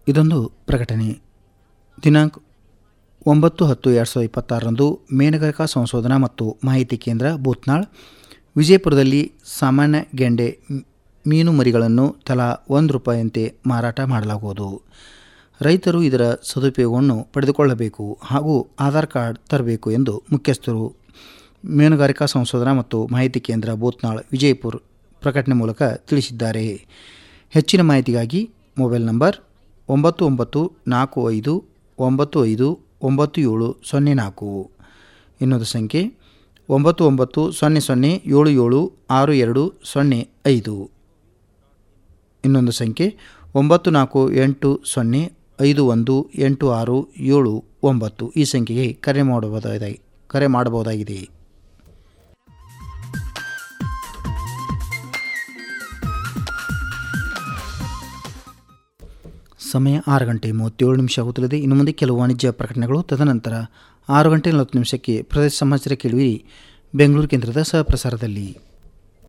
ಇದೊಂದು ಪ್ರಕಟಣೆ ದಿನಾಂಕ ಒಂಬತ್ತು ಹತ್ತು ಎರಡು ಸಾವಿರದ ಇಪ್ಪತ್ತಾರರಂದು ಮೀನುಗಾರಿಕಾ ಸಂಶೋಧನಾ ಮತ್ತು ಮಾಹಿತಿ ಕೇಂದ್ರ ಬೂತ್ನಾಳ್ ವಿಜಯಪುರದಲ್ಲಿ ಸಾಮಾನ್ಯ ಗೆಂಡೆ ಮ್- ಮೀನು ಮರಿಗಳನ್ನು ತಲಾ ಒಂದು ರೂಪಾಯಿಯಂತೆ ಮಾರಾಟ ಮಾಡಲಾಗುವುದು ರೈತರು ಇದರ ಸದುಪಯೋಗವನ್ನು ಪಡೆದುಕೊಳ್ಳಬೇಕು ಹಾಗೂ ಆಧಾರ್ ಕಾರ್ಡ್ ತರಬೇಕು ಎಂದು ಮುಖ್ಯಸ್ಥರು ಮೀನುಗಾರಿಕಾ ಸಂಶೋಧನಾ ಮತ್ತು ಮಾಹಿತಿ ಕೇಂದ್ರ ಬೂತ್ನಾಳ್ ವಿಜಯಪುರ ಪ್ರಕಟಣೆ ಮೂಲಕ ತಿಳಿಸಿದ್ದಾರೆ ಹೆಚ್ಚಿನ ಮಾಹಿತಿಗಾಗಿ ಮೊಬೈಲ್ ನಂಬರ್ ಒಂಬತ್ತು ಒಂಬತ್ತು ನಾಲ್ಕು ಐದು ಒಂಬತ್ತು ಐದು ಒಂಬತ್ತು ಏಳು ಸೊನ್ನೆ ನಾಲ್ಕು ಇನ್ನೊಂದು ಸಂಖ್ಯೆ ಒಂಬತ್ತು ಒಂಬತ್ತು ಸೊನ್ನೆ ಸೊನ್ನೆ ಏಳು ಏಳು ಆರು ಎರಡು ಸೊನ್ನೆ ಐದು ಇನ್ನೊಂದು ಸಂಖ್ಯೆ ಒಂಬತ್ತು ನಾಲ್ಕು ಎಂಟು ಸೊನ್ನೆ ಐದು ಒಂದು ಎಂಟು ಆರು ಏಳು ಒಂಬತ್ತು ಈ ಸಂಖ್ಯೆಗೆ ಕರೆ ಮಾಡಬಹುದಾಗಿದೆ ಕರೆ ಮಾಡಬಹುದಾಗಿದೆ ಸಮಯ ಆರು ಗಂಟೆ ಮೂವತ್ತೇಳು ನಿಮಿಷ ಆಗುತ್ತಲಿದೆ ಇನ್ನು ಮುಂದೆ ಕೆಲವು ವಾಣಿಜ್ಯ ಪ್ರಕಟಣೆಗಳು ತದನಂತರ ಆರು ಗಂಟೆ ನಲವತ್ತು ನಿಮಿಷಕ್ಕೆ ಪ್ರದೇಶ ಸಮಾಚಾರ ಕೇಳುವಿರಿ ಬೆಂಗಳೂರು ಕೇಂದ್ರದ ಸಹ ಪ್ರಸಾರದಲ್ಲಿ